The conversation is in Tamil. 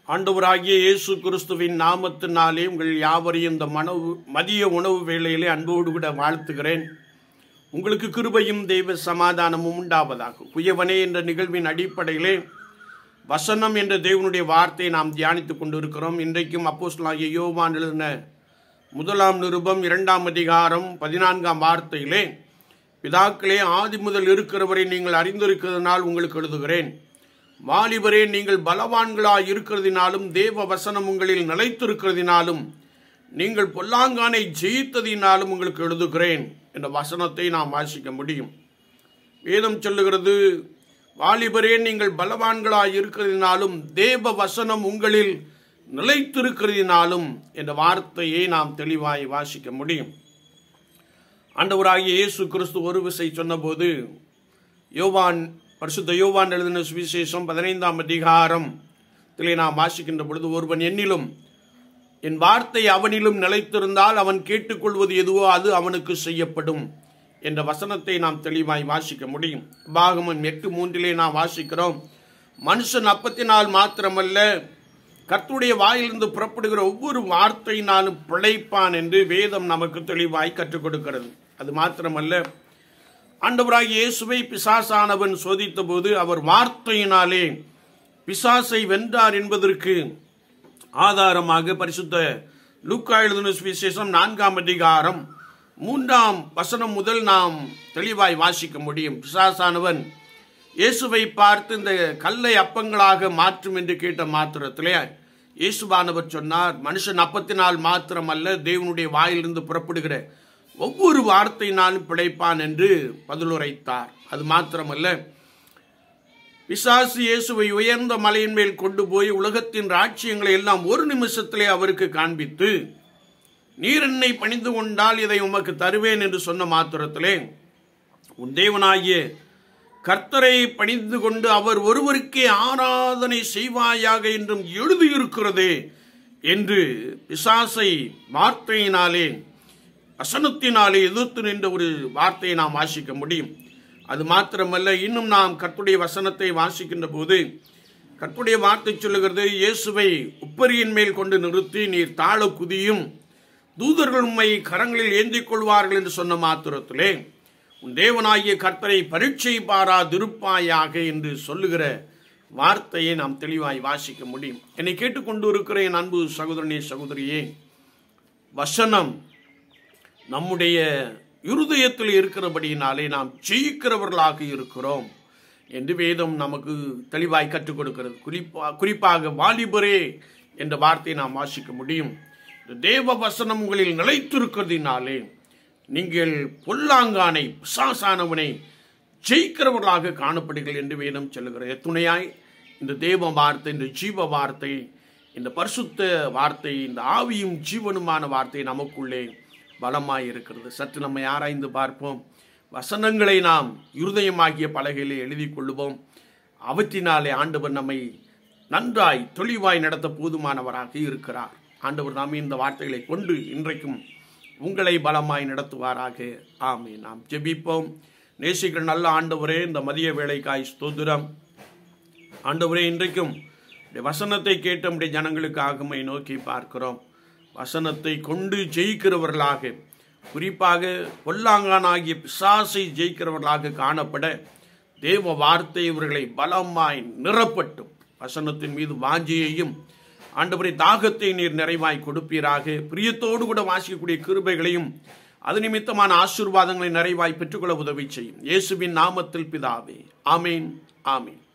ஆண்டவராகிய இயேசு கிறிஸ்துவின் நாமத்தினாலே உங்கள் யாவரையும் இந்த மனவு மதிய உணவு வேளையிலே அன்போடு கூட வாழ்த்துகிறேன் உங்களுக்கு கிருபையும் தெய்வ சமாதானமும் உண்டாவதாக குயவனே என்ற நிகழ்வின் அடிப்படையிலே வசனம் என்ற தேவனுடைய வார்த்தையை நாம் தியானித்துக் கொண்டிருக்கிறோம் இன்றைக்கும் அப்போஸ்தலனாகிய யோவான் எழுதின முதலாம் நிருபம் இரண்டாம் அதிகாரம் பதினான்காம் வார்த்தையிலே பிதாக்களே ஆதி முதல் இருக்கிறவரை நீங்கள் அறிந்திருக்கிறதுனால் உங்களுக்கு எழுதுகிறேன் வாலிபரே நீங்கள் பலவான்களாய் இருக்கிறதினாலும் தேவ வசனம் உங்களில் நிலைத்திருக்கிறதினாலும் நீங்கள் பொல்லாங்கானை ஜெயித்ததினாலும் உங்களுக்கு எழுதுகிறேன் என்ற வசனத்தை நாம் வாசிக்க முடியும் வேதம் சொல்லுகிறது வாலிபரே நீங்கள் பலவான்களாய் இருக்கிறதினாலும் தேவ வசனம் உங்களில் நிலைத்திருக்கிறதினாலும் என்ற வார்த்தையை நாம் தெளிவாய் வாசிக்க முடியும் ஆண்டவராகிய இயேசு கிறிஸ்து ஒரு விசை சொன்னபோது யோவான் பரிசுத்த யோவான் எழுதின சுவிசேஷம் பதினைந்தாம் அதிகாரம் திலே நாம் வாசிக்கின்ற பொழுது ஒருவன் என்னிலும் என் வார்த்தை அவனிலும் நிலைத்திருந்தால் அவன் கேட்டுக்கொள்வது எதுவோ அது அவனுக்கு செய்யப்படும் என்ற வசனத்தை நாம் தெளிவாய் வாசிக்க முடியும் பாகமன் எட்டு மூன்றிலே நாம் வாசிக்கிறோம் மனுஷன் அப்பத்தினால் மாத்திரமல்ல கர்த்துடைய வாயிலிருந்து புறப்படுகிற ஒவ்வொரு வார்த்தையினாலும் பிழைப்பான் என்று வேதம் நமக்கு தெளிவாய் கற்றுக் கொடுக்கிறது அது மாத்திரமல்ல ஆண்டவராகிய இயேசுவை பிசாசானவன் சோதித்த போது அவர் வார்த்தையினாலே பிசாசை வென்றார் என்பதற்கு ஆதாரமாக பரிசுத்த லூக்கா எழுதின சுவிசேஷம் நான்காம் அதிகாரம் மூன்றாம் வசனம் முதல் நாம் தெளிவாய் வாசிக்க முடியும் பிசாசானவன் இயேசுவை பார்த்து இந்த கல்லை அப்பங்களாக மாற்றும் என்று கேட்ட மாத்திரத்திலே இயேசுவானவர் சொன்னார் மனுஷன் அப்பத்தினால் மாத்திரமல்ல தேவனுடைய வாயிலிருந்து புறப்படுகிற ஒவ்வொரு வார்த்தையினாலும் பிழைப்பான் என்று பதிலுரைத்தார் அது மாத்திரமல்ல பிசாசு இயேசுவை உயர்ந்த மலையின் மேல் கொண்டு போய் உலகத்தின் ராட்சியங்களை எல்லாம் ஒரு நிமிஷத்திலே அவருக்கு காண்பித்து நீர் என்னை பணிந்து கொண்டால் இதை உமக்கு தருவேன் என்று சொன்ன மாத்திரத்திலே உன் தேவனாகிய கர்த்தரை பணிந்து கொண்டு அவர் ஒருவருக்கே ஆராதனை செய்வாயாக என்றும் எழுதியிருக்கிறதே என்று பிசாசை வார்த்தையினாலே வசனத்தினாலே எதிர்த்து நின்ற ஒரு வார்த்தையை நாம் வாசிக்க முடியும் அது மாத்திரமல்ல இன்னும் நாம் கர்த்துடைய வசனத்தை வாசிக்கின்ற போது கர்த்துடைய வார்த்தை சொல்லுகிறது இயேசுவை உப்பரியின் மேல் கொண்டு நிறுத்தி நீர் தாழ குதியும் தூதர்கள் உண்மை கரங்களில் ஏந்திக் கொள்வார்கள் என்று சொன்ன மாத்திரத்திலே உன் தேவனாகிய கர்த்தரை பரீட்சை பாராதிருப்பாயாக என்று சொல்லுகிற வார்த்தையை நாம் தெளிவாய் வாசிக்க முடியும் என்னை கேட்டுக்கொண்டு இருக்கிற என் அன்பு சகோதரனே சகோதரியே வசனம் நம்முடைய இருதயத்தில் இருக்கிறபடியினாலே நாம் ஜெயிக்கிறவர்களாக இருக்கிறோம் என்று வேதம் நமக்கு தெளிவாய் கற்றுக் கொடுக்கிறது குறிப்பா குறிப்பாக வாலிபரே என்ற வார்த்தையை நாம் வாசிக்க முடியும் தேவ வசனம் உங்களில் நிலைத்திருக்கிறதினாலே நீங்கள் பொல்லாங்கானை பிசாசானவனை ஜெயிக்கிறவர்களாக காணப்படுங்கள் என்று வேதம் சொல்லுகிறது துணையாய் இந்த தேவ வார்த்தை இந்த ஜீவ வார்த்தை இந்த பரிசுத்த வார்த்தை இந்த ஆவியும் ஜீவனுமான வார்த்தை நமக்குள்ளே பலமாய் இருக்கிறது சற்று நம்மை ஆராய்ந்து பார்ப்போம் வசனங்களை நாம் இருதயமாகிய பலகையிலே எழுதி கொள்ளுவோம் அவற்றினாலே ஆண்டவர் நம்மை நன்றாய் தெளிவாய் நடத்த போதுமானவராக இருக்கிறார் ஆண்டவர் நாமே இந்த வார்த்தைகளை கொண்டு இன்றைக்கும் உங்களை பலமாய் நடத்துவாராக ஆமே நாம் ஜெபிப்போம் நேசிக்கிற நல்ல ஆண்டவரே இந்த மதிய வேலைக்காய் ஸ்தோத்திரம் ஆண்டவரே இன்றைக்கும் வசனத்தை கேட்ட நம்முடைய ஜனங்களுக்காகமை நோக்கி பார்க்கிறோம் வசனத்தை கொண்டு ஜெயிக்கிறவர்களாக குறிப்பாக பொல்லாங்கானாகிய பிசாசை ஜெயிக்கிறவர்களாக காணப்பட தேவ வார்த்தை இவர்களை பலமாய் நிறப்பட்டும் வசனத்தின் மீது வாஞ்சியையும் ஆண்டவரை தாகத்தை நீர் நிறைவாய் கொடுப்பீராக பிரியத்தோடு கூட வாசிக்கக்கூடிய கிருபைகளையும் அது நிமித்தமான ஆசீர்வாதங்களை நிறைவாய் பெற்றுக்கொள்ள உதவி செய்யும் இயேசுவின் நாமத்தில் பிதாவே ஆமேன் ஆமேன்